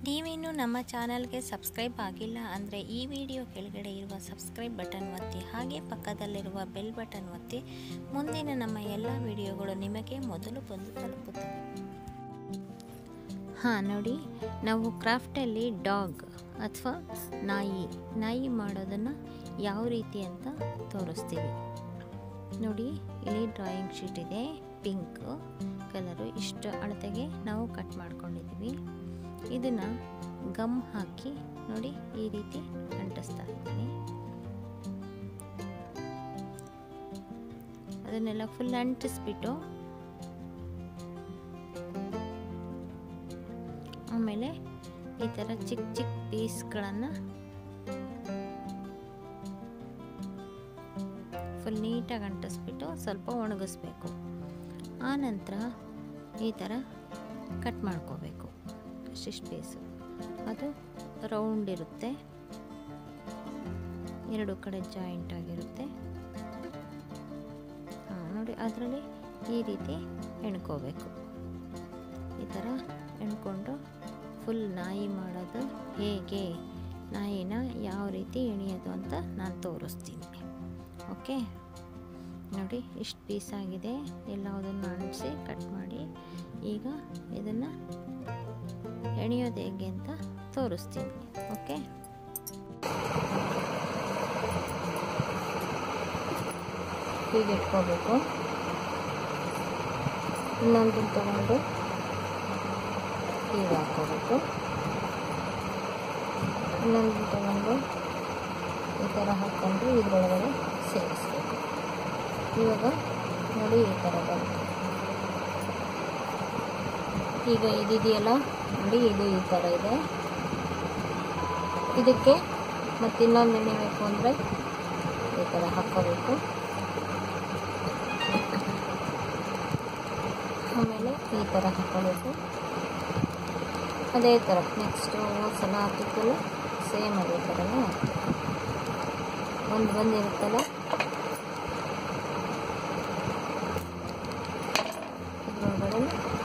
ನೀವಿನ್ನೂ ನಮ್ಮ ಚಾನಲ್ಗೆ ಸಬ್ಸ್ಕ್ರೈಬ್ ಆಗಿಲ್ಲ ಅಂದರೆ ಈ ವಿಡಿಯೋ ಕೆಳಗಡೆ ಇರುವ ಸಬ್ಸ್ಕ್ರೈಬ್ ಬಟನ್ ಒತ್ತಿ ಹಾಗೆ ಪಕ್ಕದಲ್ಲಿರುವ ಬೆಲ್ ಬಟನ್ ಒತ್ತಿ ಮುಂದಿನ ನಮ್ಮ ಎಲ್ಲ ವಿಡಿಯೋಗಳು ನಿಮಗೆ ಮೊದಲು ಬಂದು ತಲುಪುತ್ತವೆ ಹಾಂ ನೋಡಿ ನಾವು ಕ್ರಾಫ್ಟಲ್ಲಿ ಡಾಗ್ ಅಥವಾ ನಾಯಿ ನಾಯಿ ಮಾಡೋದನ್ನು ಯಾವ ರೀತಿ ಅಂತ ತೋರಿಸ್ತೀವಿ ನೋಡಿ ಇಲ್ಲಿ ಡ್ರಾಯಿಂಗ್ ಶೀಟ್ ಇದೆ ಪಿಂಕ್ ಕಲರು ಇಷ್ಟು ಅಳತೆಗೆ ನಾವು ಕಟ್ ಮಾಡ್ಕೊಂಡಿದ್ದೀವಿ ಇದನ್ನು ಗಮ್ ಹಾಕಿ ನೋಡಿ ಈ ರೀತಿ ಅಂಟಿಸ್ತಾ ಇದ್ದೀನಿ ಅದನ್ನೆಲ್ಲ ಫುಲ್ ಅಂಟಿಸ್ಬಿಟ್ಟು ಆಮೇಲೆ ಈ ಥರ ಚಿಕ್ಕ ಚಿಕ್ಕ ಪೀಸ್ಗಳನ್ನು ಫುಲ್ ನೀಟಾಗಿ ಅಂಟಿಸ್ಬಿಟ್ಟು ಸ್ವಲ್ಪ ಒಣಗಿಸ್ಬೇಕು ಆನಂತರ ಈ ಥರ ಕಟ್ ಮಾಡ್ಕೋಬೇಕು ಇಷ್ಟಿಷ್ಟು ಪೀಸು ಅದು ರೌಂಡ್ ಇರುತ್ತೆ ಎರಡು ಕಡೆ ಜಾಯಿಂಟ್ ಆಗಿರುತ್ತೆ ಹಾಂ ನೋಡಿ ಅದರಲ್ಲಿ ಈ ರೀತಿ ಎಣ್ಕೋಬೇಕು ಈ ಥರ ಎಣ್ಕೊಂಡು ಫುಲ್ ನಾಯಿ ಮಾಡೋದು ಹೇಗೆ ನಾಯಿನ ಯಾವ ರೀತಿ ಎಣಿಯೋದು ಅಂತ ನಾನು ತೋರಿಸ್ತೀನಿ ಓಕೆ ನೋಡಿ ಇಷ್ಟು ಪೀಸ್ ಆಗಿದೆ ಎಲ್ಲದನ್ನು ಅಂಟಿಸಿ ಕಟ್ ಮಾಡಿ ಈಗ ಇದನ್ನು ಎಣಿಯೋದು ಹೇಗೆ ಅಂತ ತೋರಿಸ್ತೀನಿ ಓಕೆ ಹೀಗೆ ಇಟ್ಕೋಬೇಕು ಇನ್ನೊಂದು ತಗೊಂಡು ಹೀಗೆ ಹಾಕೋಬೇಕು ಇನ್ನೊಂದು ತಗೊಂಡು ಈ ಥರ ಹಾಕ್ಕೊಂಡು ಇದರೊಳಗಡೆ ಸೇರಿಸ್ಬೇಕು ಇವಾಗ ನೋಡಿ ಈ ಥರ ಬಂತು ಈಗ ಇದಿದೆಯಲ್ಲ ನೋಡಿ ಇದು ಈ ಥರ ಇದೆ ಇದಕ್ಕೆ ಮತ್ತು ಇನ್ನೊಂದು ಎಣಿಬೇಕು ಅಂದರೆ ಈ ಥರ ಹಾಕ್ಕೋಬೇಕು ಆಮೇಲೆ ಈ ಥರ ಹಾಕ್ಕೋಬೇಕು ಅದೇ ಥರ ನೆಕ್ಸ್ಟು ಸಲ ಹಾಕಿದ್ದಲ್ಲ ಸೇಮ್ ಅದೇ ಥರನೇ ಒಂದು ಬಂದಿರುತ್ತಲ್ಲ ಇದ್ರೊಳಗಡೆ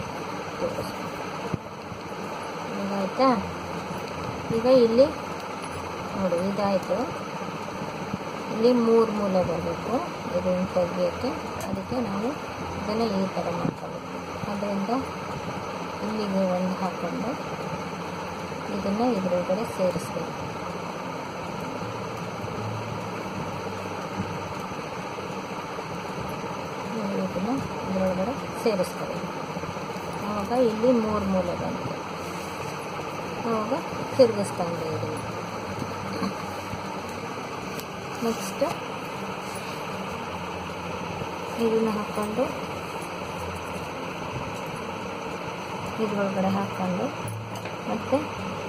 ಈಗ ಆಯಿತಾ ಈಗ ಇಲ್ಲಿ ನೋಡಿ ಇದಾಯಿತು ಇಲ್ಲಿ ಮೂರು ಮೂಲೆ ಬರಬೇಕು ಇದನ್ನು ತೆಗಿಯೋಕ್ಕೆ ಅದಕ್ಕೆ ನಾವು ಇದನ್ನು ಈ ಥರ ಮಾಡ್ಕೋಬೇಕು ಅದರಿಂದ ಇಲ್ಲಿಗೆ ಒಂದು ಹಾಕ್ಕೊಂಡು ಇದನ್ನು ಇದರೊಳಗಡೆ ಸೇರಿಸ್ಬೇಕು ಇದನ್ನು ಇದರೊಳಗಡೆ ಸೇರಿಸ್ತಾರೆ ಆವಾಗ ಇಲ್ಲಿ ಮೂರು ಮೂಲೆ ಬಂತು ಆವಾಗ ತಿರುಗಿಸ್ಕೊಂಡು ಇದನ್ನು ನೆಕ್ಸ್ಟ್ ಇದನ್ನು ಹಾಕ್ಕೊಂಡು ಇದ್ರೊಳಗಡೆ ಹಾಕ್ಕೊಂಡು ಮತ್ತು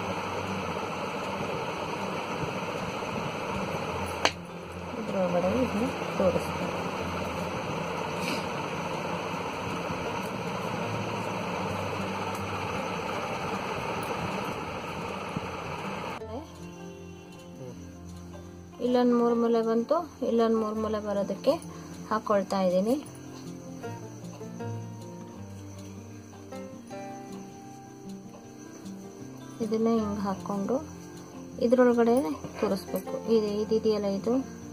ಇದ್ರೊಳಗಡೆ ಇದನ್ನು ತೋರಿಸ್ತಾರೆ ಇಲ್ಲೊಂದು ಮೂರು ಮೂಲೆ ಬಂತು ಇಲ್ಲೊಂದು ಮೂರು ಮೂಲೆ ಬರೋದಕ್ಕೆ ಹಾಕ್ಕೊಳ್ತಾ ಇದ್ದೀನಿ ಇದನ್ನ ಹಿಂಗೆ ಹಾಕ್ಕೊಂಡು ಇದ್ರೊಳಗಡೆ ತೋರಿಸ್ಬೇಕು ಇದು ಇದಿದೆಯಲ್ಲ ಇದು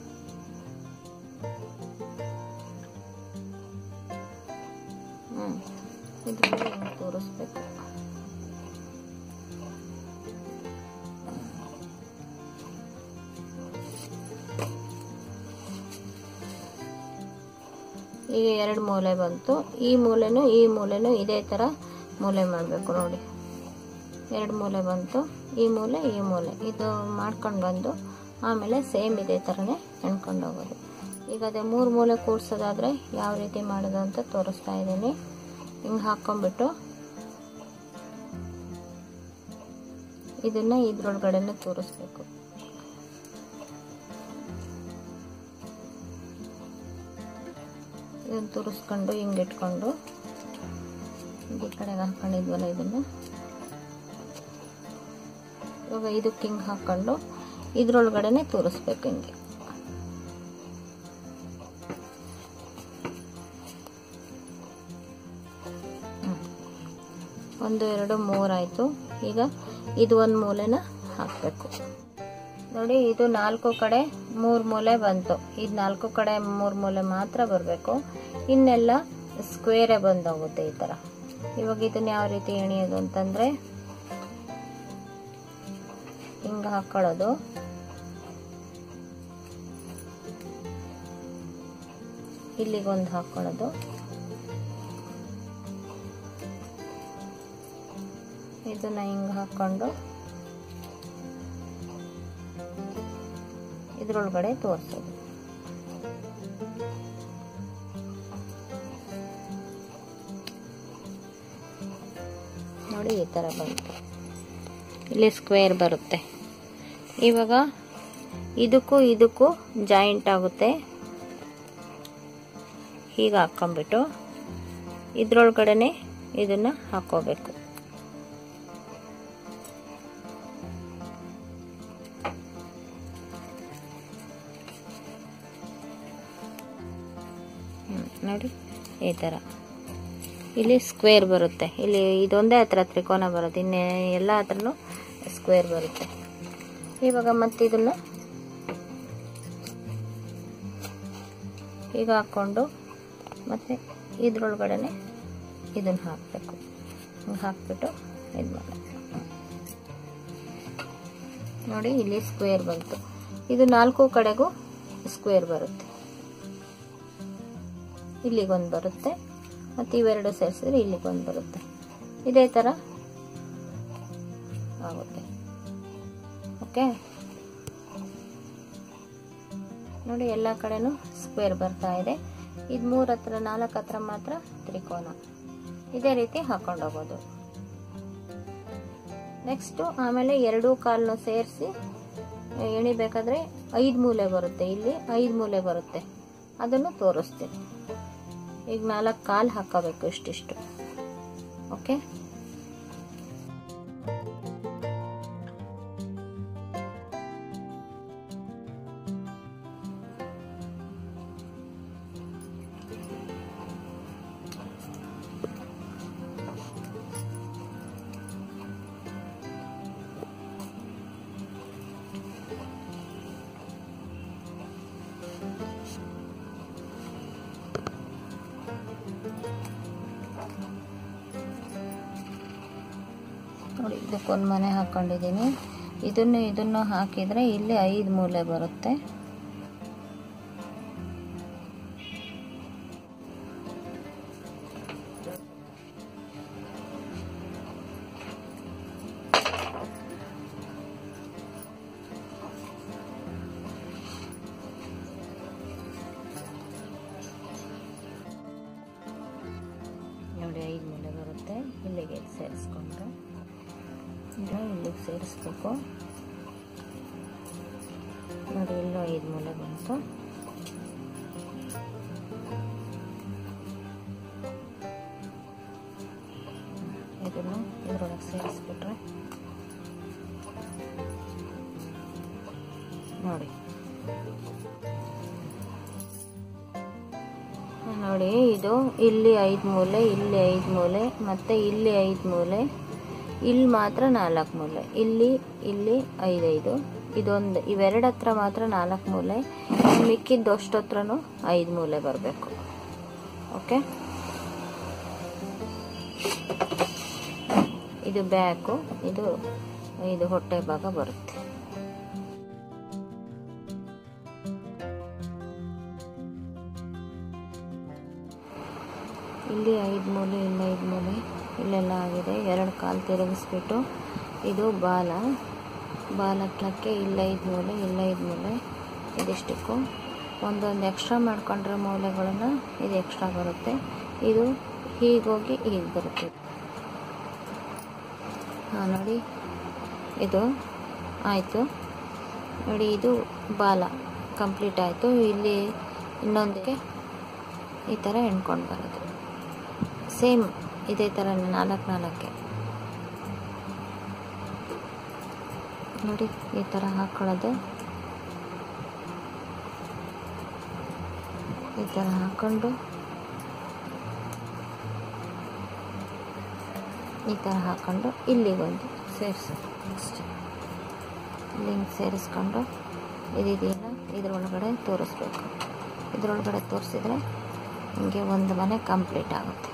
ಹ್ಞೂ ಇದ್ರೊಳಗೆ ಹಿಂಗೆ ತೋರಿಸ್ಬೇಕು ಈಗ ಎರಡು ಮೂಲೆ ಬಂತು ಈ ಮೂಲೆನೂ ಈ ಮೂಲೆನೂ ಇದೇ ಥರ ಮೂಲೆ ಮಾಡಬೇಕು ನೋಡಿ ಎರಡು ಮೂಲೆ ಬಂತು ಈ ಮೂಲೆ ಈ ಮೂಲೆ ಇದು ಮಾಡ್ಕೊಂಡು ಬಂದು ಆಮೇಲೆ ಸೇಮ್ ಇದೇ ಥರನೇ ಎಣ್ಕೊಂಡು ಹೋಗೋದು ಈಗ ಅದೇ ಮೂರು ಮೂಲೆ ಕೂಡ್ಸೋದಾದರೆ ಯಾವ ರೀತಿ ಮಾಡೋದು ಅಂತ ತೋರಿಸ್ತಾ ಇದ್ದೀನಿ ಹಿಂಗೆ ಹಾಕ್ಕೊಂಬಿಟ್ಟು ಇದನ್ನು ಇದ್ರೊಳಗಡೆನೆ ತೋರಿಸ್ಬೇಕು ಇದನ್ನು ತುರಿಸ್ಕೊಂಡು ಹಿಂಗೆ ಇಟ್ಕೊಂಡು ಈ ಕಡೆಗೆ ಹಾಕೊಂಡಿದ್ವಲ್ಲ ಇದನ್ನು ಇವಾಗ ಇದಕ್ಕೆ ಹಿಂಗೆ ಹಾಕ್ಕೊಂಡು ಇದ್ರೊಳಗಡೆನೆ ತೋರಿಸ್ಬೇಕು ಹಿಂಗೆ ಒಂದು ಎರಡು ಮೂರಾಯಿತು ಈಗ ಇದು ಒಂದು ಮೂಲೆನ ಹಾಕಬೇಕು ನೋಡಿ ಇದು ನಾಲ್ಕು ಕಡೆ ಮೂರು ಮೂಲೆ ಬಂತು ಇದು ನಾಲ್ಕು ಕಡೆ ಮೂರು ಮೂಲೆ ಮಾತ್ರ ಬರಬೇಕು ಇನ್ನೆಲ್ಲ ಸ್ಕ್ವೇರೇ ಬಂದೋಗುತ್ತೆ ಈ ಥರ ಇವಾಗ ಇದನ್ನ ಯಾವ ರೀತಿ ಎಣಿಯೋದು ಅಂತಂದರೆ ಹಿಂಗೆ ಹಾಕ್ಕೊಳ್ಳೋದು ಇಲ್ಲಿಗೊಂದು ಹಾಕ್ಕೊಳ್ಳೋದು ಇದನ್ನ ಹಿಂಗೆ ಹಾಕ್ಕೊಂಡು ಇದ್ರೊಳಗಡೆ ತೋರಿಸೋದು ನೋಡಿ ಈ ಥರ ಬಂತು ಇಲ್ಲಿ ಸ್ಕ್ವೇರ್ ಬರುತ್ತೆ ಇವಾಗ ಇದಕ್ಕೂ ಇದಕ್ಕೂ ಜಾಯಿಂಟ್ ಆಗುತ್ತೆ ಹೀಗೆ ಹಾಕ್ಕೊಂಬಿಟ್ಟು ಇದ್ರೊಳಗಡೆನೆ ಇದನ್ನು ಹಾಕೋಬೇಕು ನೋಡಿ ಈ ಥರ ಇಲ್ಲಿ ಸ್ಕ್ವೇರ್ ಬರುತ್ತೆ ಇಲ್ಲಿ ಇದೊಂದೇ ಹತ್ರ ತ್ರಿಕೋನ ಬರುತ್ತೆ ಇನ್ನೇ ಎಲ್ಲ ಹತ್ರನೂ ಸ್ಕ್ವೇರ್ ಬರುತ್ತೆ ಇವಾಗ ಮತ್ತೆ ಇದನ್ನ ಈಗ ಹಾಕ್ಕೊಂಡು ಮತ್ತೆ ಇದ್ರೊಳಗಡೆನೆ ಇದನ್ನ ಹಾಕಬೇಕು ಹಾಕ್ಬಿಟ್ಟು ಇದು ಮಾಡಿ ನೋಡಿ ಇಲ್ಲಿ ಸ್ಕ್ವೇರ್ ಬಂತು ಇದು ನಾಲ್ಕು ಕಡೆಗೂ ಸ್ಕ್ವೇರ್ ಬರುತ್ತೆ ಇಲ್ಲಿಗೊಂದು ಬರುತ್ತೆ ಮತ್ತು ಇವೆರಡು ಸೇರಿಸಿದ್ರೆ ಇಲ್ಲಿಗೊಂದು ಬರುತ್ತೆ ಇದೇ ಥರ ಆಗುತ್ತೆ ಓಕೆ ನೋಡಿ ಎಲ್ಲ ಕಡೆನೂ ಸ್ಕ್ವೇರ್ ಬರ್ತಾ ಇದೆ ಇದು ಮೂರು ಹತ್ರ ನಾಲ್ಕು ಹತ್ರ ಮಾತ್ರ ತ್ರಿಕೋನ ಇದೇ ರೀತಿ ಹಾಕೊಂಡು ಹೋಗೋದು ನೆಕ್ಸ್ಟು ಆಮೇಲೆ ಎರಡೂ ಕಾಲನ್ನು ಸೇರಿಸಿ ಎಣಿಬೇಕಾದ್ರೆ ಐದು ಮೂಲೆ ಬರುತ್ತೆ ಇಲ್ಲಿ ಐದು ಮೂಲೆ ಬರುತ್ತೆ ಅದನ್ನು ತೋರಿಸ್ತೀನಿ ಈಗ ನಾಲ್ಕು ಕಾಲು ಹಾಕೋಬೇಕು ಇಷ್ಟಿಷ್ಟು ಓಕೆ ನೋಡಿ ಇದಕ್ಕೊಂದು ಮನೆ ಹಾಕೊಂಡಿದ್ದೀನಿ ಇದನ್ನು ಇದನ್ನು ಹಾಕಿದರೆ ಇಲ್ಲಿ ಐದು ಮೂಲೆ ಬರುತ್ತೆ ನೋಡಿ ಐದು ಮೂಲೆ ಬರುತ್ತೆ ಇಲ್ಲಿಗೆ ಸೇರಿಸ್ಕೊಂಡ್ರೆ ಈಗ ಇಲ್ಲಿಗೆ ಸೇರಿಸ್ಬೇಕು ನೋಡಿ ಇಲ್ಲೂ ಐದು ಮೂಲೆ ಬಂತು ಇದನ್ನು ಇದರೊಳಗೆ ಸೇರಿಸ್ಬಿಟ್ರೆ ನೋಡಿ ನೋಡಿ ಇದು ಇಲ್ಲಿ ಐದು ಮೂಲೆ ಇಲ್ಲಿ ಐದು ಮೂಲೆ ಮತ್ತೆ ಇಲ್ಲಿ ಐದು ಮೂಲೆ ಇಲ್ಲಿ ಮಾತ್ರ ನಾಲ್ಕು ಮೂಲೆ ಇಲ್ಲಿ ಇಲ್ಲಿ ಐದೈದು ಇದೊಂದು ಇವೆರಡು ಹತ್ರ ಮಾತ್ರ ನಾಲ್ಕು ಮೂಲೆ ಮಿಕ್ಕಿದ್ದು ಅಷ್ಟು ಹತ್ರನೂ ಐದು ಮೂಲೆ ಬರಬೇಕು ಓಕೆ ಇದು ಬ್ಯಾಕು ಇದು ಇದು ಹೊಟ್ಟೆ ಭಾಗ ಬರುತ್ತೆ ಇಲ್ಲಿ ಐದು ಮೂಲೆ ಇಲ್ಲಿ ಐದು ಮೂಲೆ ಇಲ್ಲೆಲ್ಲ ಆಗಿದೆ ಎರಡು ಕಾಲು ತಿರುಗಿಸ್ಬಿಟ್ಟು ಇದು ಬಾಲ ಬಾಲಕ್ಕೆ ಇಲ್ಲಿ ಐದು ಮೂಲೆ ಇಲ್ಲಿ ಐದು ಮೂಲೆ ಇದಿಷ್ಟಕ್ಕೂ ಒಂದೊಂದು ಎಕ್ಸ್ಟ್ರಾ ಮಾಡ್ಕೊಂಡ್ರೆ ಮೂಲೆಗಳನ್ನು ಇದು ಎಕ್ಸ್ಟ್ರಾ ಬರುತ್ತೆ ಇದು ಹೀಗೋಗಿ ಹೀಗೆ ಬರುತ್ತೆ ಹಾಂ ನೋಡಿ ಇದು ಆಯಿತು ನೋಡಿ ಇದು ಬಾಲ ಕಂಪ್ಲೀಟ್ ಆಯಿತು ಇಲ್ಲಿ ಇನ್ನೊಂದಕ್ಕೆ ಈ ಥರ ಎಣ್ಕೊಂಡು ಬರೋದು ಸೇಮ್ ಇದೇ ಥರ ನಾಲ್ಕು ನಾಲ್ಕೆ ನೋಡಿ ಈ ಥರ ಹಾಕ್ಕೊಳ್ಳೋದು ಈ ಥರ ಹಾಕ್ಕೊಂಡು ಈ ಥರ ಹಾಕ್ಕೊಂಡು ಇಲ್ಲಿಗೊಂದು ಸೇರಿಸು ನೆಕ್ಸ್ಟ್ ಲಿಂಕ್ ಸೇರಿಸ್ಕೊಂಡು ಇದಿದೆಯಲ್ಲ ಇದರೊಳಗಡೆ ತೋರಿಸ್ಬೇಕು ಇದರೊಳಗಡೆ ತೋರಿಸಿದ್ರೆ ನಿಮಗೆ ಒಂದು ಮನೆ ಕಂಪ್ಲೀಟ್ ಆಗುತ್ತೆ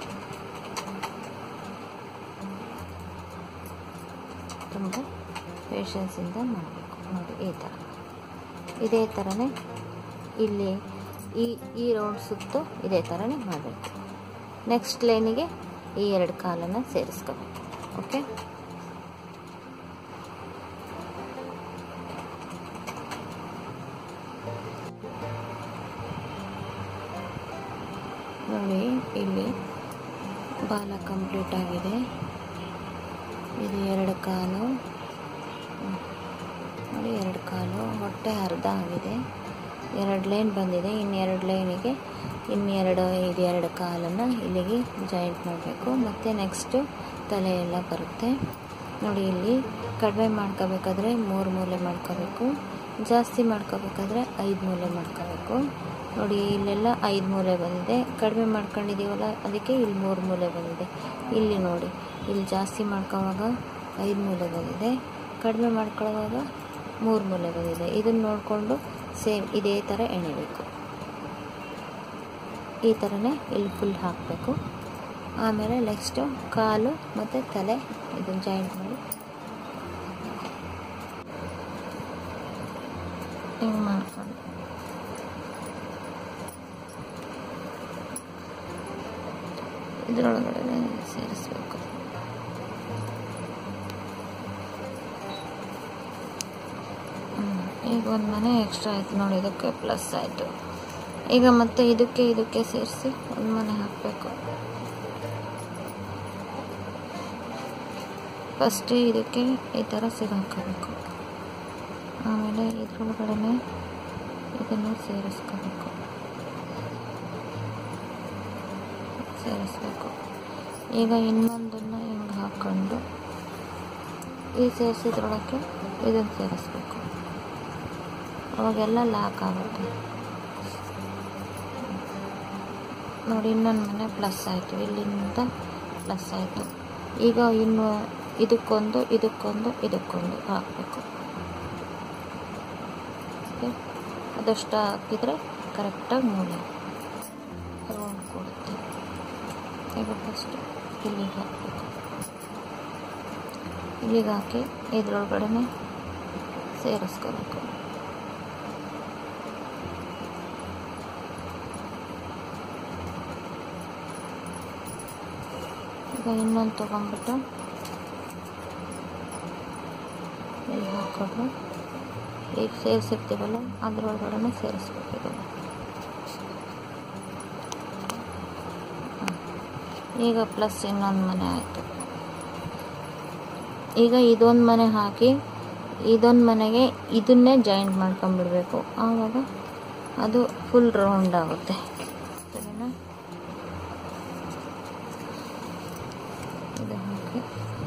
ತುಂಬ ಪೇಷನ್ಸಿಂದ ಮಾಡಬೇಕು ನೋಡಿ ಈ ಥರ ಇದೇ ಥರನೇ ಇಲ್ಲಿ ಈ ಈ ರೌಂಡ್ ಸುತ್ತು ಇದೇ ಥರನೇ ಮಾಡಬೇಕು ನೆಕ್ಸ್ಟ್ ಲೈನಿಗೆ ಈ ಎರಡು ಕಾಲನ್ನು ಸೇರಿಸ್ಕೋಬೇಕು ಓಕೆ ನೋಡಿ ಇಲ್ಲಿ ಬಾಲ ಕಂಪ್ಲೀಟ್ ಆಗಿದೆ ಇದು ಎರಡು ಕಾಲು ಹ್ಮ್. ನೋಡಿ ಎರಡು ಕಾಲು ಹೊಟ್ಟೆ ಅರ್ಧ ಆಗಿದೆ ಎರಡು ಲೈನ್ ಬಂದಿದೆ ಇನ್ನೆರಡು ಲೈನಿಗೆ ಇನ್ನೆರಡು ಇದು ಎರಡು ಕಾಲನ್ನು ಇಲ್ಲಿಗೆ ಜಾಯಿಂಟ್ ಮಾಡಬೇಕು ಮತ್ತು ನೆಕ್ಸ್ಟು ತಲೆ ಎಲ್ಲ ಬರುತ್ತೆ ನೋಡಿ ಇಲ್ಲಿ ಕಡಿಮೆ ಮಾಡ್ಕೋಬೇಕಾದ್ರೆ ಮೂರು ಮೂಲೆ ಮಾಡ್ಕೋಬೇಕು ಜಾಸ್ತಿ ಮಾಡ್ಕೋಬೇಕಾದ್ರೆ ಐದು ಮೂಲೆ ಮಾಡ್ಕೋಬೇಕು ನೋಡಿ ಇಲ್ಲೆಲ್ಲ ಐದು ಮೂಲೆ ಬಂದಿದೆ ಕಡಿಮೆ ಮಾಡ್ಕೊಂಡಿದ್ದೀವಲ್ಲ ಅದಕ್ಕೆ ಇಲ್ಲಿ ಮೂರು ಮೂಲೆ ಬಂದಿದೆ ಇಲ್ಲಿ ನೋಡಿ ಇಲ್ಲಿ ಜಾಸ್ತಿ ಮಾಡ್ಕೊಳ್ಳುವಾಗ ಐದು ಮೂಲೆ ಬಂದಿದೆ ಕಡಿಮೆ ಮಾಡ್ಕೊಳ್ಳುವಾಗ ಮೂರು ಮೂಲೆ ಬಂದಿದೆ ಇದನ್ನು ನೋಡಿಕೊಂಡು ಸೇಮ್ ಇದೇ ಥರ ಎಣಿಬೇಕು ಈ ಥರನೇ ಇಲ್ಲಿ ಫುಲ್ ಹಾಕಬೇಕು ಆಮೇಲೆ ನೆಕ್ಸ್ಟು ಕಾಲು ಮತ್ತು ತಲೆ ಇದನ್ನು ಜಾಯಿಂಟ್ ಮಾಡಿ ಹಿಂಗೆ ಮಾಡ್ಕೊಂಡು ಇದರೊಳಗಡೆ ಸೇರಿಸ್ಬೇಕು ಹ್ಮ್. ಈಗ ಒಂದು ಮನೆ ಎಕ್ಸ್ಟ್ರಾ ಆಯ್ತು ನೋಡಿ ಇದಕ್ಕೆ ಪ್ಲಸ್ ಆಯಿತು ಈಗ ಮತ್ತೆ ಇದಕ್ಕೆ ಇದಕ್ಕೆ ಸೇರಿಸಿ ಒಂದು ಮನೆ ಹಾಕಬೇಕು ಫಸ್ಟ್ ಇದಕ್ಕೆ ಈ ಥರ ಸಿಗ ಹಾಕೋಬೇಕು ಆಮೇಲೆ ಇದ್ರೊಳಗಡೆ ಇದನ್ನು ಸೇರಿಸ್ಕೋಬೇಕು ಸೇರಿಸ್ಬೇಕು ಈಗ ಇನ್ನೊಂದನ್ನು ಹಿಂಗೆ ಹಾಕ್ಕೊಂಡು ಈ ಸೇರಿಸಿದ್ರೊಳಕ್ಕೆ ಇದನ್ನು ಸೇರಿಸ್ಬೇಕು ಅವಾಗೆಲ್ಲ ಲಾಕ್ ಆಗುತ್ತೆ ನೋಡಿ ಇನ್ನೊಂದು ಮನೆ ಪ್ಲಸ್ ಆಯಿತು ಇಲ್ಲಿಂದ ಪ್ಲಸ್ ಆಯಿತು ಈಗ ಇನ್ನು ಇದಕ್ಕೊಂದು ಇದಕ್ಕೊಂದು ಇದಕ್ಕೊಂದು ಹಾಕಬೇಕು ಓಕೆ ಅದಷ್ಟು ಹಾಕಿದರೆ ಕರೆಕ್ಟಾಗಿ ಮೂಲ ರೌಂಡ್ ಕೊಡುತ್ತೆ ಈಗ ಫಸ್ಟ್ ಇಲ್ಲಿಗೆ ಹಾಕಬೇಕು ಇಲ್ಲಿಗೆ ಹಾಕಿ ಇದ್ರೊಳಗಡೆ ಸೇರಿಸ್ಕೋಬೇಕು ಈಗ ಇನ್ನೊಂದು ತೊಗೊಂಡ್ಬಿಟ್ಟು ಇಲ್ಲಿ ಹಾಕ್ಕೊಂಡು ಈಗ ಸೇರಿಸಿರ್ತೀವಲ್ಲ ಅದ್ರೊಳಗಡೆ ಸೇರಿಸ್ಬೇಕು ಇದನ್ನು ಈಗ ಪ್ಲಸ್ ಇನ್ನೊಂದು ಮನೆ ಆಯಿತು ಈಗ ಇದೊಂದು ಮನೆ ಹಾಕಿ ಇದೊಂದು ಮನೆಗೆ ಇದನ್ನೇ ಜಾಯಿಂಟ್ ಮಾಡ್ಕೊಂಡ್ಬಿಡ್ಬೇಕು ಆವಾಗ ಅದು ಫುಲ್ ರೌಂಡ್ ಆಗುತ್ತೆ ಸರಿನಾ ಇದು ಹಾಕಿ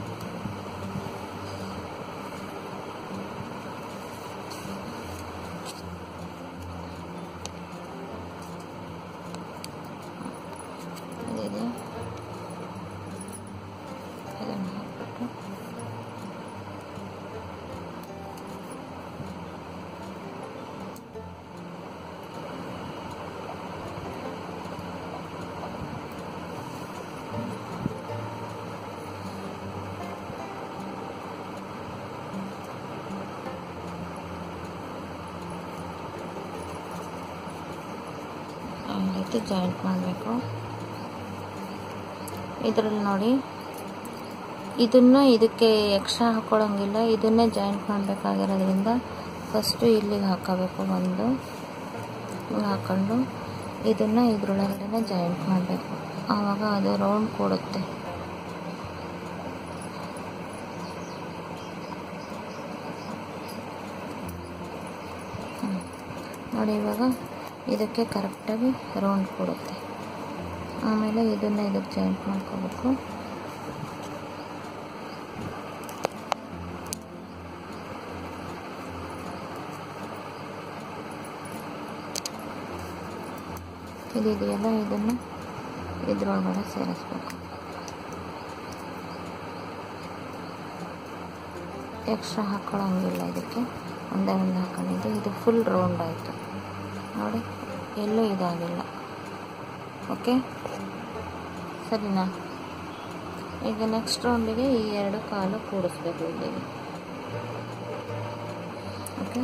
ಇದಿದೆ ಇದನ್ನು ಹಾಕ್ಬಿಟ್ಟು ಆ ರೀತಿ ಜಾಯಿಂಟ್ ಮಾಡಬೇಕು ಇದರಲ್ಲಿ ನೋಡಿ ಇದನ್ನು ಇದಕ್ಕೆ ಎಕ್ಸ್ಟ್ರಾ ಹಾಕ್ಕೊಳಂಗಿಲ್ಲ ಇದನ್ನೇ ಜಾಯಿಂಟ್ ಮಾಡಬೇಕಾಗಿರೋದ್ರಿಂದ ಫಸ್ಟು ಇಲ್ಲಿಗೆ ಹಾಕೋಬೇಕು ಒಂದು ಹಿಂಗೆ ಹಾಕ್ಕೊಂಡು ಇದನ್ನು ಇದ್ರೊಳಗಡೆ ಜಾಯಿಂಟ್ ಮಾಡಬೇಕು ಆವಾಗ ಅದು ರೌಂಡ್ ಕೊಡುತ್ತೆ ಹ್ಮ್. ನೋಡಿ ಇವಾಗ ಇದಕ್ಕೆ ಕರೆಕ್ಟಾಗಿ ರೌಂಡ್ ಕೊಡುತ್ತೆ ಆಮೇಲೆ ಇದನ್ನು ಇದಕ್ಕೆ ಜಾಯಿಂಟ್ ಮಾಡ್ಕೋಬೇಕು ಇದಿದೆಯಲ್ಲ ಇದನ್ನು ಇದ್ರೊಳಗಡೆ ಸೇರಿಸ್ಬೇಕು ಎಕ್ಸ್ಟ್ರಾ ಹಾಕ್ಕೊಳ್ಳೋಂಗಿಲ್ಲ ಇದಕ್ಕೆ ಒಂದೇ ಒಂದು ಹಾಕೊಂಡಿದ್ದೆ ಇದು ಫುಲ್ ರೌಂಡ್ ಆಯಿತು ನೋಡಿ ಎಲ್ಲೂ ಇದಾಗಿಲ್ಲ ಓಕೆ ಸರಿನಾ ಈಗ ನೆಕ್ಸ್ಟ್ ರೌಂಡಿಗೆ ಈ ಎರಡು ಕಾಲು ಕೂಡಿಸ್ಬೇಕು ಇಲ್ಲಿಗೆ ಓಕೆ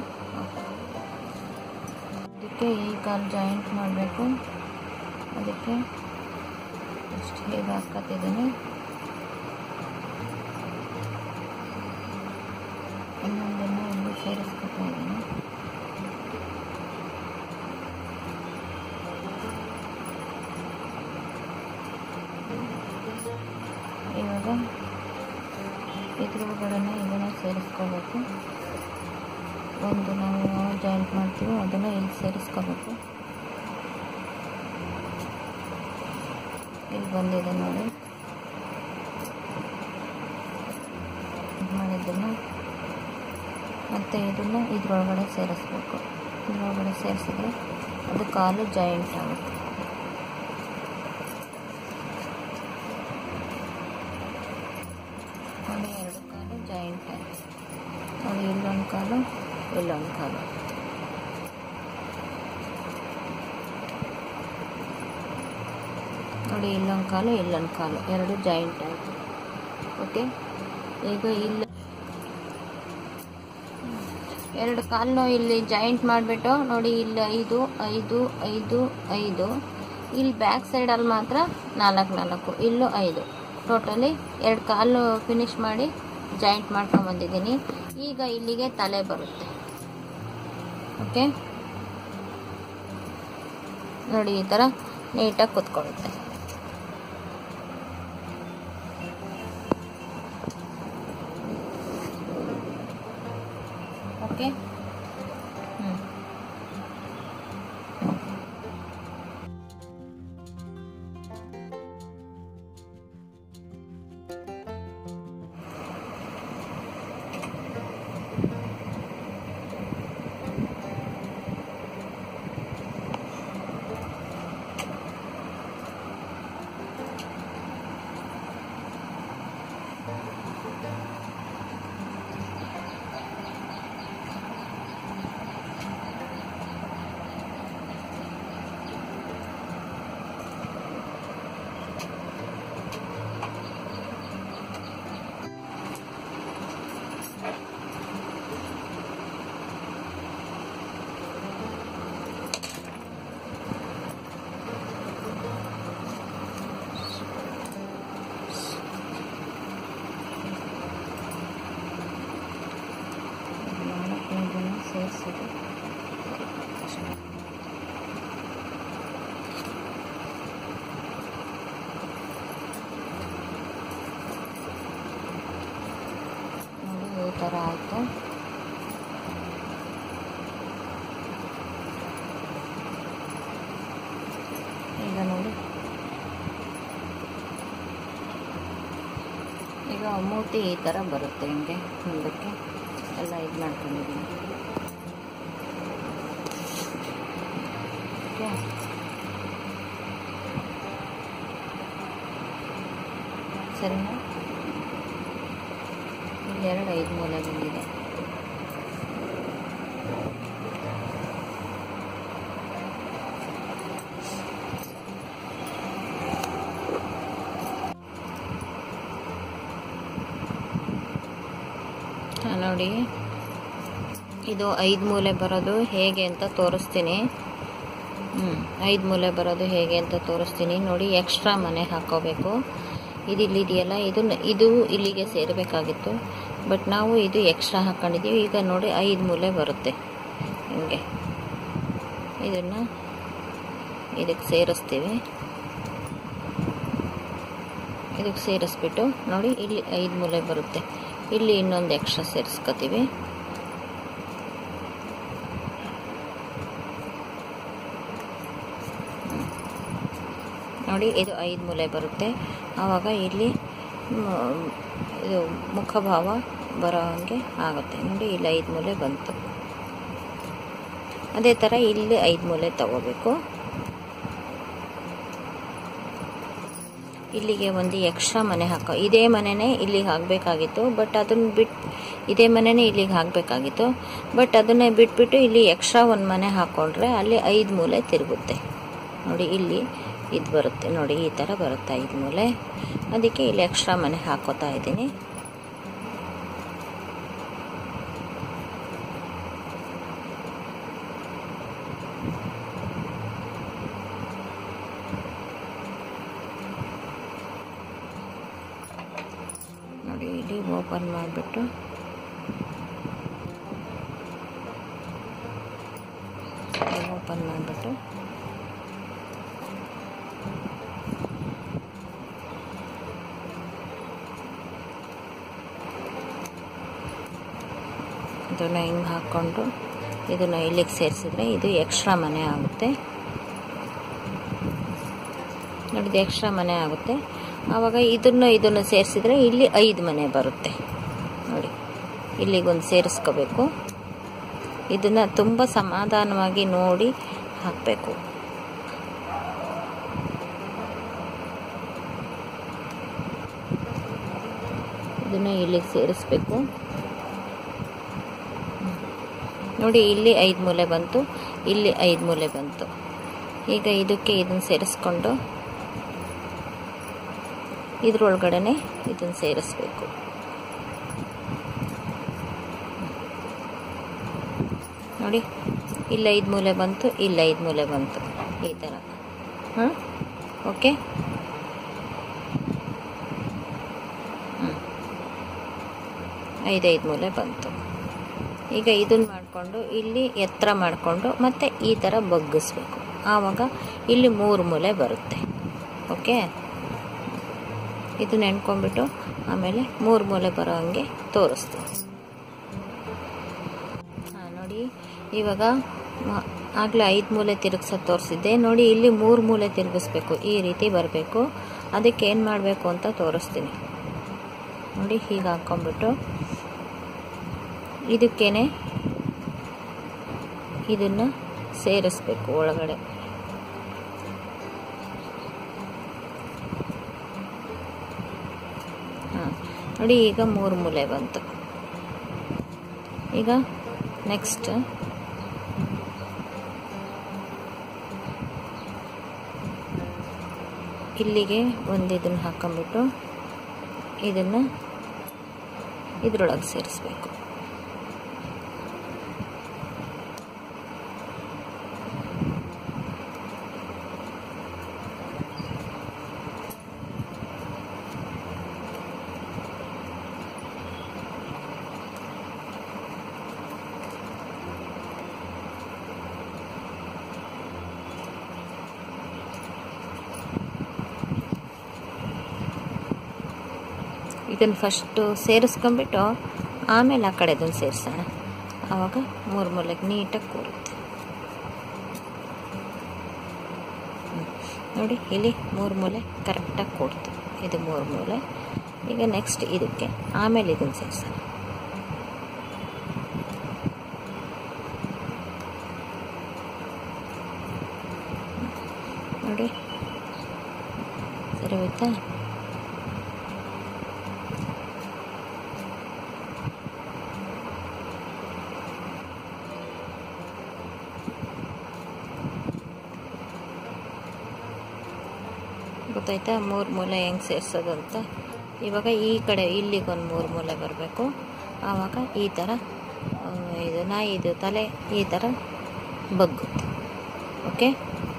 ಅದಕ್ಕೆ ಈ ಕಾಲು ಜಾಯಿಂಟ್ ಮಾಡಬೇಕು ಅದಕ್ಕೆ ಇಷ್ಟು ಹೇಗೆ ಹಾಕತ್ತಿದ್ದೀನಿ ಇನ್ನೊಂದನ್ನು ಇಲ್ಲಿ ಸೇರಿಸ್ಕೊತಾ ಇದ್ದೀನಿ ಇವಾಗ ಇದ್ರೊಳಗಡೆ ಇದನ್ನು ಸೇರಿಸ್ಕೋಬೇಕು ಒಂದು ನಾವು ಜಾಯಿಂಟ್ ಮಾಡ್ತೀವಿ ಅದನ್ನು ಇಲ್ಲಿ ಸೇರಿಸ್ಕೋಬೇಕು ಇಲ್ಲಿ ಬಂದಿದೆ ನೋಡಿ ಮಾಡಿದ್ದನ್ನು ಮತ್ತು ಇದನ್ನು ಇದ್ರೊಳಗಡೆ ಸೇರಿಸ್ಬೇಕು ಇದ್ರೊಳಗಡೆ ಸೇರಿಸಿದ್ರೆ ಅದು ಕಾಲು ಜಾಯಿಂಟ್ ಆಗುತ್ತೆ ನೋಡಿ ಎರಡು ಕಾಲು ಜಾಯಿಂಟ್ ಆಯಿತು ನೋಡಿ ಇಲ್ಲೊಂದು ಕಾಲು ಇಲ್ಲೊಂದು ಕಾಲು ನೋಡಿ ಇಲ್ಲೊಂದು ಕಾಲು ಇಲ್ಲೊಂದು ಕಾಲು ಎರಡು ಜಾಯಿಂಟ್ ಆಯಿತು ಓಕೆ ಈಗ ಇಲ್ಲ ಎರಡು ಕಾಲನ್ನು ಇಲ್ಲಿ ಜಾಯಿಂಟ್ ಮಾಡಿಬಿಟ್ಟು ನೋಡಿ ಇಲ್ಲಿ ಐದು ಐದು ಐದು ಐದು ಇಲ್ಲಿ ಬ್ಯಾಕ್ ಸೈಡಲ್ಲಿ ಮಾತ್ರ ನಾಲ್ಕು ನಾಲ್ಕು ಇಲ್ಲೂ ಐದು ಟೋಟಲಿ ಎರಡು ಕಾಲು ಫಿನಿಶ್ ಮಾಡಿ ಜಾಯಿಂಟ್ ಮಾಡ್ಕೊಂಬಂದಿದ್ದೀನಿ ಈಗ ಇಲ್ಲಿಗೆ ತಲೆ ಬರುತ್ತೆ ಓಕೆ ನೋಡಿ ಈ ಥರ ನೀಟಾಗಿ ಕುತ್ಕೊಳ್ಳುತ್ತೆ ಓಕೆ ಹ್ಞೂ ನಾಲ್ಕನೇ ದಿನ ಸೇರಿಸಿದೆ ನೋಡಿ ಈ ಥರ ಆಯಿತು ಈಗ ನೋಡಿ ಈಗ ಮೂತಿ ಈ ಥರ ಬರುತ್ತೆ ಹಿಂಗೆ ಮುಂದಕ್ಕೆ ಎಲ್ಲ ಇದು ಮಾಡ್ಕೊಂಡಿದ್ದೀನಿ ಓಕೆ ಸರಿನಾ ಇಲ್ಲಿ ಎರಡು ಐದು ಮೂಲೆ ಬಂದಿದೆ ಹಾ, ನೋಡಿ ಇದು ಐದು ಮೂಲೆ ಬರೋದು ಹೇಗೆ ಅಂತ ತೋರಿಸ್ತೀನಿ ಹ್ಞೂ ಐದು ಮೂಲೆ ಬರೋದು ಹೇಗೆ ಅಂತ ತೋರಿಸ್ತೀನಿ ನೋಡಿ ಎಕ್ಸ್ಟ್ರಾ ಮನೆ ಹಾಕೋಬೇಕು ಇದು ಇಲ್ಲಿದೆಯಲ್ಲ ಇದು ಇದು ಇಲ್ಲಿಗೆ ಸೇರಬೇಕಾಗಿತ್ತು ಬಟ್ ನಾವು ಇದು ಎಕ್ಸ್ಟ್ರಾ ಹಾಕ್ಕೊಂಡಿದ್ದೀವಿ ಈಗ ನೋಡಿ ಐದು ಮೂಲೆ ಬರುತ್ತೆ ಹಿಂಗೆ ಇದನ್ನು ಇದಕ್ಕೆ ಸೇರಿಸ್ತೀವಿ ಇದಕ್ಕೆ ಸೇರಿಸ್ಬಿಟ್ಟು ನೋಡಿ ಇಲ್ಲಿ ಐದು ಮೂಲೆ ಬರುತ್ತೆ ಇಲ್ಲಿ ಇನ್ನೊಂದು ಎಕ್ಸ್ಟ್ರಾ ಸೇರಿಸ್ಕೊತೀವಿ ನೋಡಿ ಇದು ಐದು ಮೂಲೆ ಬರುತ್ತೆ ಆವಾಗ ಇಲ್ಲಿ ಮ್, ಇದು ಮುಖಭಾವ ಬರೋ ಹಾಗೆ ಆಗುತ್ತೆ ನೋಡಿ ಇಲ್ಲಿ ಐದು ಮೂಲೆ ಬಂತು ಅದೇ ಥರ ಇಲ್ಲಿ ಐದು ಮೂಲೆ ತಗೋಬೇಕು ಇಲ್ಲಿಗೆ ಒಂದು ಎಕ್ಸ್ಟ್ರಾ ಮನೆ ಹಾಕೋ ಇದೇ ಮನೆನೇ ಇಲ್ಲಿಗೆ ಹಾಕಬೇಕಾಗಿತ್ತು ಬಟ್ ಅದನ್ನು ಬಿಟ್ಟು ಇದೇ ಮನೆನೇ ಇಲ್ಲಿಗೆ ಹಾಕಬೇಕಾಗಿತ್ತು ಬಟ್ ಅದನ್ನೇ ಬಿಟ್ಬಿಟ್ಟು ಇಲ್ಲಿ ಎಕ್ಸ್ಟ್ರಾ ಒಂದು ಮನೆ ಹಾಕ್ಕೊಂಡ್ರೆ ಅಲ್ಲಿ ಐದು ಮೂಲೆ ತಿರುಗುತ್ತೆ ನೋಡಿ ಇಲ್ಲಿ ಇದು ಬರುತ್ತೆ ನೋಡಿ ಈ ಥರ ಬರುತ್ತೆ ಐದು ಮೂಲೆ ಅದಕ್ಕೆ ಇಲ್ಲಿ ಎಕ್ಸ್ಟ್ರಾ ಮನೆ ಹಾಕೋತಾ ಇದ್ದೀನಿ ನೋಡಿ ಇಲ್ಲಿ ಓಪನ್ ಮಾಡಿಬಿಟ್ಟು ಓಪನ್ ಮಾಡಿಬಿಟ್ಟು ಇದನ್ನು ಹಿಂಗೆ ಹಾಕ್ಕೊಂಡು ಇದನ್ನು ಇಲ್ಲಿಗೆ ಸೇರಿಸಿದ್ರೆ ಇದು ಎಕ್ಸ್ಟ್ರಾ ಮನೆ ಆಗುತ್ತೆ ನೋಡಿದ ಎಕ್ಸ್ಟ್ರಾ ಮನೆ ಆಗುತ್ತೆ ಆವಾಗ ಇದನ್ನು ಇದನ್ನು ಸೇರಿಸಿದ್ರೆ ಇಲ್ಲಿ ಐದು ಮನೆ ಬರುತ್ತೆ ನೋಡಿ ಇಲ್ಲಿಗೊಂದು ಸೇರಿಸ್ಕೋಬೇಕು ಇದನ್ನು ತುಂಬ ಸಮಾಧಾನವಾಗಿ ನೋಡಿ ಹಾಕಬೇಕು ಇದನ್ನು ಇಲ್ಲಿಗೆ ಸೇರಿಸ್ಬೇಕು ನೋಡಿ ಇಲ್ಲಿ ಐದು ಮೂಲೆ ಬಂತು ಇಲ್ಲಿ ಐದು ಮೂಲೆ ಬಂತು ಈಗ ಇದಕ್ಕೆ ಇದನ್ನು ಸೇರಿಸ್ಕೊಂಡು ಇದ್ರೊಳಗಡೆ ಇದನ್ನು ಸೇರಿಸ್ಬೇಕು ನೋಡಿ ಇಲ್ಲಿ ಐದು ಮೂಲೆ ಬಂತು ಇಲ್ಲಿ ಐದು ಮೂಲೆ ಬಂತು ಈ ಥರ ಹಾಂ ಓಕೆ ಹ್ಞೂ ಐದೈದು ಮೂಲೆ ಬಂತು ಈಗ ಇದನ್ನು ಮಾಡಿಕೊಂಡು ಇಲ್ಲಿ ಎತ್ತರ ಮಾಡಿಕೊಂಡು ಮತ್ತೆ ಈ ಥರ ಬಗ್ಗಿಸ್ಬೇಕು ಆವಾಗ ಇಲ್ಲಿ ಮೂರು ಮೂಲೆ ಬರುತ್ತೆ ಓಕೆ ಇದು ನೆನ್ಕೊಂಡ್ಬಿಟ್ಟು ಆಮೇಲೆ ಮೂರು ಮೂಲೆ ಬರೋ ಹಂಗೆ ತೋರಿಸ್ತೀನಿ ಹಾಂ ನೋಡಿ ಇವಾಗ ಆಗಲೇ ಐದು ಮೂಲೆ ತಿರುಗ್ಸೋದು ತೋರಿಸಿದ್ದೆ ನೋಡಿ ಇಲ್ಲಿ ಮೂರು ಮೂಲೆ ತಿರುಗಿಸ್ಬೇಕು ಈ ರೀತಿ ಬರಬೇಕು ಅದಕ್ಕೆ ಏನು ಮಾಡಬೇಕು ಅಂತ ತೋರಿಸ್ತೀನಿ ನೋಡಿ ಹೀಗೆ ಹಾಕ್ಕೊಂಬಿಟ್ಟು ಇದಕ್ಕೇನೆ ಇದನ್ನು ಸೇರಿಸ್ಬೇಕು ಒಳಗಡೆ ಹಾಂ ನೋಡಿ ಈಗ ಮೂರು ಮೂಲೆ ಬಂತು ಈಗ ನೆಕ್ಸ್ಟ್ ಇಲ್ಲಿಗೆ ಒಂದು ಇದನ್ನು ಹಾಕೊಂಬಿಟ್ಟು ಇದನ್ನು ಇದ್ರೊಳಗೆ ಸೇರಿಸ್ಬೇಕು ಇದನ್ನು ಫಸ್ಟು ಸೇರಿಸ್ಕೊಂಬಿಟ್ಟು ಆಮೇಲೆ ಆ ಕಡೆ ಇದನ್ನು ಸೇರಿಸೋಣ ಆವಾಗ ಮೂರು ಮೂಲೆಗೆ ನೀಟಾಗಿ ಕೂರುತ್ತೆ ನೋಡಿ ಇಲ್ಲಿ ಮೂರು ಮೂಲೆ ಕರೆಕ್ಟಾಗಿ ಕೂಡ್ತು ಇದು ಮೂರು ಮೂಲೆ ಈಗ ನೆಕ್ಸ್ಟ್ ಇದಕ್ಕೆ ಆಮೇಲೆ ಇದನ್ನು ಸೇರಿಸೋಣ ನೋಡಿ ಸರಿ ಹೋಯ್ತಾ ಗೊತ್ತಾಯ್ತಾ ಮೂರು ಮೂಲೆ ಹೆಂಗೆ ಸೇರಿಸೋದು ಅಂತ ಇವಾಗ ಈ ಕಡೆ ಇಲ್ಲಿಗೊಂದು ಮೂರು ಮೂಲೆ ಬರಬೇಕು ಆವಾಗ ಈ ಥರ ಇದು ನಾಯಿದು ತಲೆ ಈ ಥರ ಬಗ್ಗುತ್ತೆ ಓಕೆ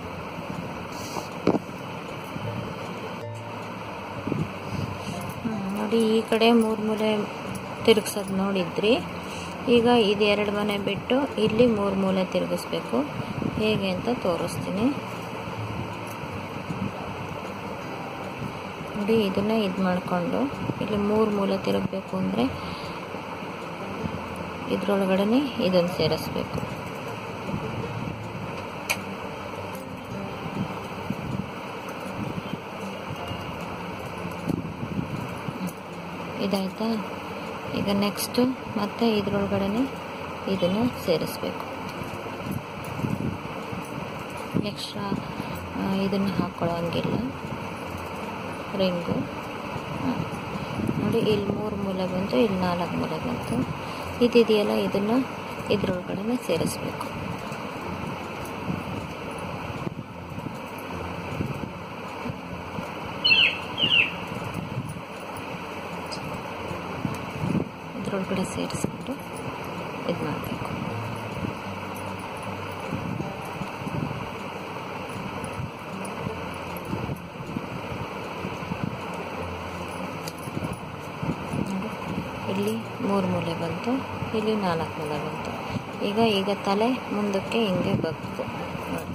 ನೋಡಿ ಈ ಕಡೆ ಮೂರು ಮೂಲೆ ತಿರುಗ್ಸೋದು ನೋಡಿದ್ರಿ ಈಗ ಇದು ಎರಡು ಮನೆ ಬಿಟ್ಟು ಇಲ್ಲಿ ಮೂರು ಮೂಲೆ ತಿರುಗಿಸ್ಬೇಕು ಹೇಗೆ ಅಂತ ತೋರಿಸ್ತೀನಿ ನೋಡಿ ಇದನ್ನು ಇದು ಮಾಡಿಕೊಂಡು ಇಲ್ಲಿ ಮೂರು ಮೂಲೆ ತಿರುಗಬೇಕು ಅಂದರೆ ಇದ್ರೊಳಗಡೆ ಇದನ್ನು ಸೇರಿಸ್ಬೇಕು ಇದಾಯ್ತಾ ಈಗ ನೆಕ್ಸ್ಟು ಮತ್ತೆ ಇದ್ರೊಳಗಡೆ ಇದನ್ನು ಸೇರಿಸ್ಬೇಕು ಎಕ್ಸ್ಟ್ರಾ ಇದನ್ನು ಹಾಕ್ಕೊಳ್ಳೋ ಹಂಗಿಲ್ಲ ರಿಂಗು ಹ್ಮ್. ನೋಡಿ ಇಲ್ಲಿ ಮೂರು ಮೂಲೆ ಬಂತು ಇಲ್ಲಿ ನಾಲ್ಕು ಮೂಲೆ ಬಂತು ಇದಿದೆಯಲ್ಲ ಇದನ್ನು ಇದ್ರೊಳಗಡೆ ಸೇರಿಸ್ಬೇಕು ಇದ್ರೊಳಗಡೆ ಸೇರಿಸ್ಬಿಟ್ಟು ಇದು ಮಾಡಬೇಕು ನೋಡಿ ಇಲ್ಲಿ ಮೂರು ಮೂಲೆ ಬಂತು ಇಲ್ಲಿ ನಾಲ್ಕು ಮೂಲೆ ಬಂತು ಈಗ ಈಗ ತಲೆ ಮುಂದಕ್ಕೆ ಹಿಂಗೆ ಬಗ್ಗು ನೋಡಿ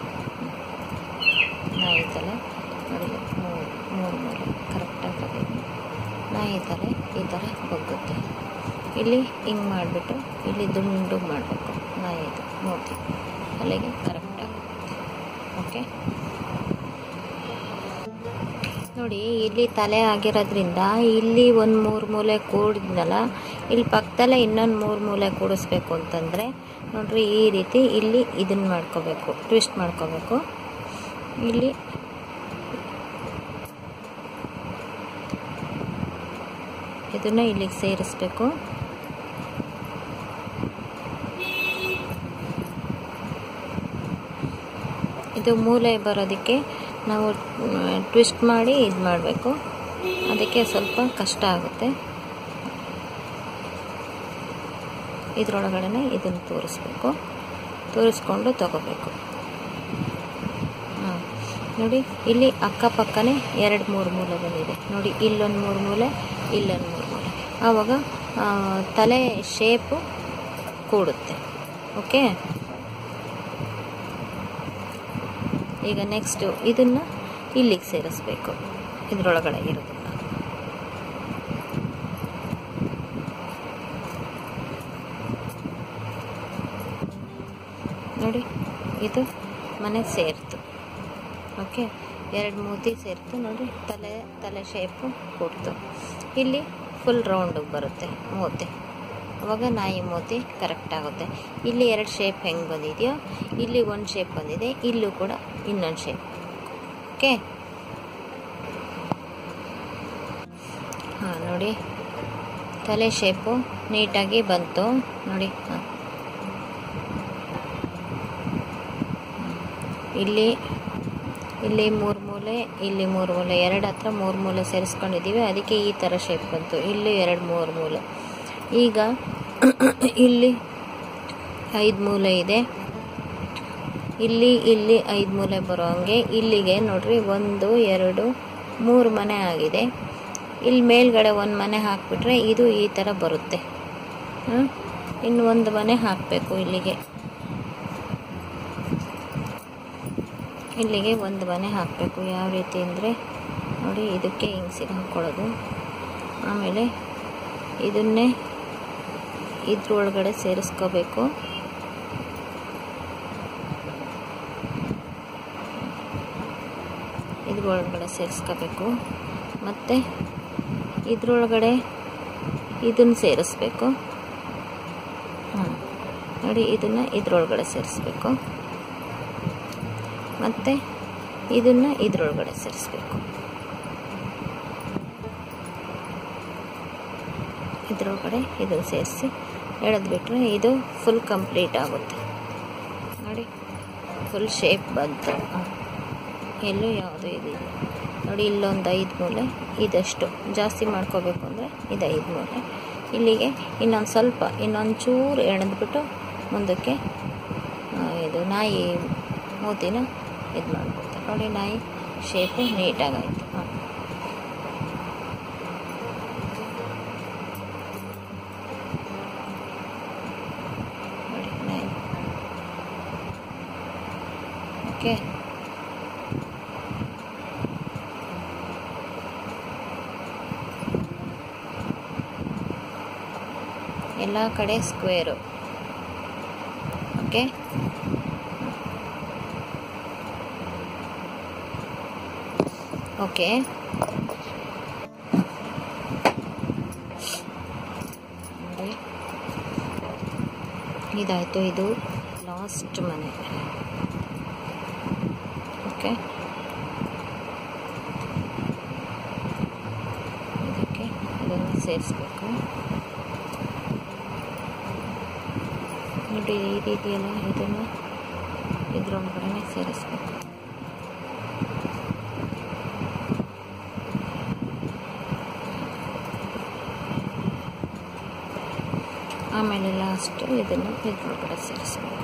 ನಾಯಿ ತಲೆ ನೋಡಿ ಮೂರು ಮೂರು ಮೂಲೆ ಕರೆಕ್ಟಾಗಿ ಬಗ್ಗಿದೆ ನಾಯಿ ತಲೆ ಈ ಥರ ಬಗ್ಗುತ್ತೆ ಇಲ್ಲಿ ಹಿಂಗೆ ಮಾಡಿಬಿಟ್ಟು ಇಲ್ಲಿ ದುಂಡು ಮಾಡಬೇಕು ನಾಯಿದು ಮೂತಿ ಅಲ್ಲಿಗೆ ಕರೆಕ್ಟಾಗಿ ಓಕೆ ನೋಡಿ ಇಲ್ಲಿ ತಲೆ ಆಗಿರೋದ್ರಿಂದ ಇಲ್ಲಿ ಒಂದು ಮೂರು ಮೂಲೆ ಕೂಡಿದ್ನಲ್ಲ ಇಲ್ಲಿ ಪಕ್ಕದಲ್ಲೇ ಇನ್ನೊಂದು ಮೂರು ಮೂಲೆ ಕೂಡಿಸ್ಬೇಕು ಅಂತಂದರೆ ನೋಡ್ರಿ ಈ ರೀತಿ ಇಲ್ಲಿ ಇದನ್ನು ಮಾಡ್ಕೋಬೇಕು ಟ್ವಿಸ್ಟ್ ಮಾಡ್ಕೋಬೇಕು ಇಲ್ಲಿ ಇದನ್ನು ಇಲ್ಲಿಗೆ ಸೇರಿಸ್ಬೇಕು ಇದು ಮೂಲೆ ಬರೋದಕ್ಕೆ ನಾವು ಟ್ವಿಸ್ಟ್ ಮಾಡಿ ಇದು ಮಾಡಬೇಕು ಅದಕ್ಕೆ ಸ್ವಲ್ಪ ಕಷ್ಟ ಆಗುತ್ತೆ ಇದರೊಳಗಡೆ ಇದನ್ನು ತೋರಿಸ್ಬೇಕು ತೋರಿಸ್ಕೊಂಡು ತಗೋಬೇಕು ಹಾಂ ನೋಡಿ ಇಲ್ಲಿ ಅಕ್ಕಪಕ್ಕನೇ ಎರಡು ಮೂರು ಮೂಲೆ ಬಂದಿದೆ ನೋಡಿ ಇಲ್ಲೊಂದು ಮೂರು ಮೂಲೆ ಇಲ್ಲೊಂದು ಮೂರು ಮೂಲೆ ಆವಾಗ ಆ, ತಲೆ ಶೇಪು ಕೂಡುತ್ತೆ ಓಕೆ ಈಗ ನೆಕ್ಸ್ಟು ಇದನ್ನು ಇಲ್ಲಿಗೆ ಸೇರಿಸ್ಬೇಕು ಇದರೊಳಗಡೆ ಇರೋದನ್ನ ನೋಡಿ ಇದು ಮನೆಗೆ ಸೇರಿತು ಓಕೆ ಎರಡು ಮೂತಿ ಸೇರಿತು ನೋಡಿ ತಲೆ ತಲೆ ಶೇಪು ಕೊಡ್ತು ಇಲ್ಲಿ ಫುಲ್ ರೌಂಡಿಗೆ ಬರುತ್ತೆ ಮೂತಿ ಅವಾಗ ನಾಯಿ ಮೂತಿ ಕರೆಕ್ಟ್ ಆಗುತ್ತೆ ಇಲ್ಲಿ ಎರಡು ಶೇಪ್ ಹೆಂಗೆ ಬಂದಿದೆಯೋ ಇಲ್ಲಿ ಒಂದು ಶೇಪ್ ಬಂದಿದೆ ಇಲ್ಲೂ ಕೂಡ ಇನ್ನೊಂದು ಶೇಪ್ ಓಕೆ ಹಾಂ ನೋಡಿ ತಲೆ ಶೇಪು ನೀಟಾಗಿ ಬಂತು ನೋಡಿ ಹಾಂ ಇಲ್ಲಿ ಇಲ್ಲಿ ಮೂರು ಮೂಲೆ ಇಲ್ಲಿ ಮೂರು ಮೂಲೆ ಎರಡು ಹತ್ರ ಮೂರು ಮೂಲೆ ಸೇರಿಸ್ಕೊಂಡಿದ್ದೀವಿ ಅದಕ್ಕೆ ಈ ಥರ ಶೇಪ್ ಬಂತು ಇಲ್ಲಿ ಎರಡು ಮೂರು ಮೂಲೆ ಈಗ ಇಲ್ಲಿ ಐದು ಮೂಲೆ ಇದೆ ಇಲ್ಲಿ ಇಲ್ಲಿ ಐದು ಮೂಲೆ ಬರೋ ಹಂಗೆ ಇಲ್ಲಿಗೆ ನೋಡ್ರಿ ಒಂದು ಎರಡು ಮೂರು ಮನೆ ಆಗಿದೆ ಇಲ್ಲಿ ಮೇಲ್ಗಡೆ ಒಂದು ಮನೆ ಹಾಕ್ಬಿಟ್ರೆ ಇದು ಈ ಥರ ಬರುತ್ತೆ ಹ್ಮ್? ಇನ್ನು ಒಂದು ಮನೆ ಹಾಕಬೇಕು ಇಲ್ಲಿಗೆ ಇಲ್ಲಿಗೆ ಒಂದು ಮನೆ ಹಾಕಬೇಕು ಯಾವ ರೀತಿ ಅಂದರೆ ನೋಡಿ ಇದಕ್ಕೆ ಹಿಂಗೆ ಸಿಗಾಕೊಳ್ಳೋದು ಆಮೇಲೆ ಇದನ್ನೇ ಇದ್ರೊಳಗಡೆ ಸೇರಿಸ್ಕೋಬೇಕು ಇದ್ರೊಳಗಡೆ ಸೇರಿಸ್ಕೋಬೇಕು ಮತ್ತು ಇದ್ರೊಳಗಡೆ ಇದನ್ನು ಸೇರಿಸ್ಬೇಕು ಹಾಂ ನೋಡಿ ಇದನ್ನು ಇದ್ರೊಳಗಡೆ ಸೇರಿಸ್ಬೇಕು ಮತ್ತು ಇದನ್ನು ಇದ್ರೊಳಗಡೆ ಸೇರಿಸ್ಬೇಕು ಇದ್ರೊಳಗಡೆ ಇದನ್ನು ಸೇರಿಸಿ ಎಳೆದ್ಬಿಟ್ರೆ ಇದು ಫುಲ್ ಕಂಪ್ಲೀಟ್ ಆಗುತ್ತೆ ನೋಡಿ ಫುಲ್ ಶೇಪ್ ಬಂತು ಹ. ಎಲ್ಲೂ ಯಾವುದೂ ಇದಿಲ್ಲ ನೋಡಿ ಇಲ್ಲೊಂದು ಐದು ಮೂಲೆ ಇದಷ್ಟು ಜಾಸ್ತಿ ಮಾಡ್ಕೋಬೇಕು ಅಂದರೆ ಇದು ಐದು ಮೂಲೆ ಇಲ್ಲಿಗೆ ಇನ್ನೊಂದು ಸ್ವಲ್ಪ ಇನ್ನೊಂದು ಚೂರು ಎಳೆದ್ಬಿಟ್ಟು ಮುಂದಕ್ಕೆ ಆ, ಇದು ನಾಯಿ ಮೂತಿನ ಇದು ಮಾಡ್ಬೋದು ನೋಡಿ ನಾಯಿ ಶೇಪು ನೀಟಾಗಾಯಿತು ಹಾಂ ನೋಡಿ ನಾಯಿ ಓಕೆ ಎಲ್ಲ ಕಡೆ ಸ್ಕ್ವೇರು ಓಕೆ ಓಕೆ ನೋಡಿ ಇದಾಯಿತು ಇದು ಲಾಸ್ಟ್ ಮನೆ ಓಕೆ ಸೇರಿಸ್ಬೇಕು ನೋಡಿ ಈ ರೀತಿ ಎಲ್ಲ ಇದನ್ನು ಇದ್ರೊಳಗಡೆ ಸೇರಿಸ್ಬೇಕು ಆಮೇಲೆ ಲಾಸ್ಟ್ ಇದನ್ನು ಇದ್ರೊಳಗಡೆ ಸೇರಿಸ್ಬೇಕು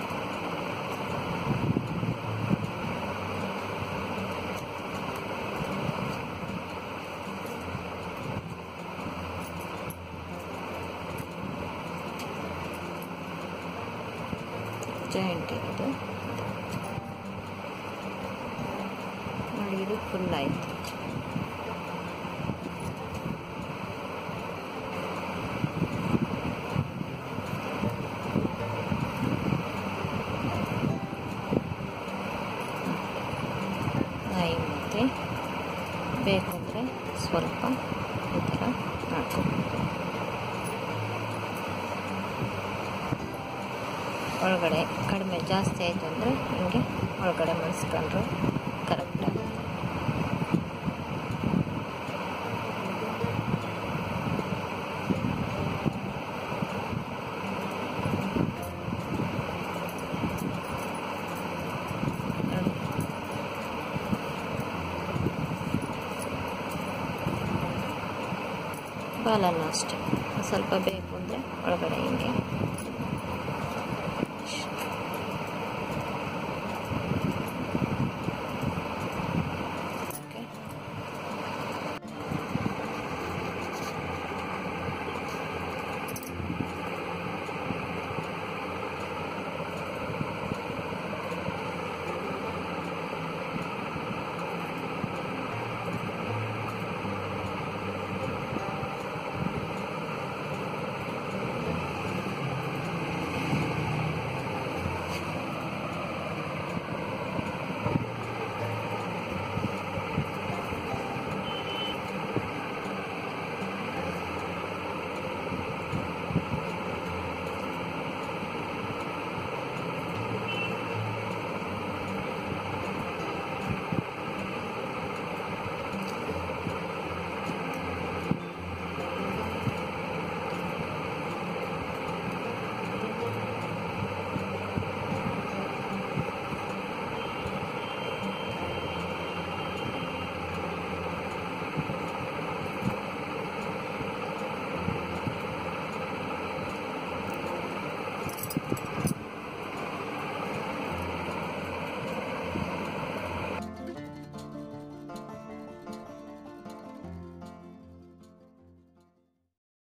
ಜಾಯಿಂಟ್ ಇದು ನೋಡಿ ಇದು ಫುಲ್ ಆಯಿತು ನಾಯಿ ಮತ್ತು ಬೇಕಂದರೆ ಸ್ವಲ್ಪ ಈ ಥರ ಮಾಡ್ಕೊಬೇಕು ಒಳಗಡೆ ಕಡಿಮೆ ಜಾಸ್ತಿ ಆಯಿತು ಅಂದರೆ ಹಿಂಗೆ ಒಳಗಡೆ ಮಡಿಸ್ಕೊಂಡ್ರೆ ಕರೆಕ್ಟ್ ಆಗುತ್ತೆ ನೋಡಿ. ಬಾಲನ್ನು ಅಷ್ಟೇ ಸ್ವಲ್ಪ ಬೇಕು ಅಂದರೆ ಒಳಗಡೆ ಹಿಂಗೆ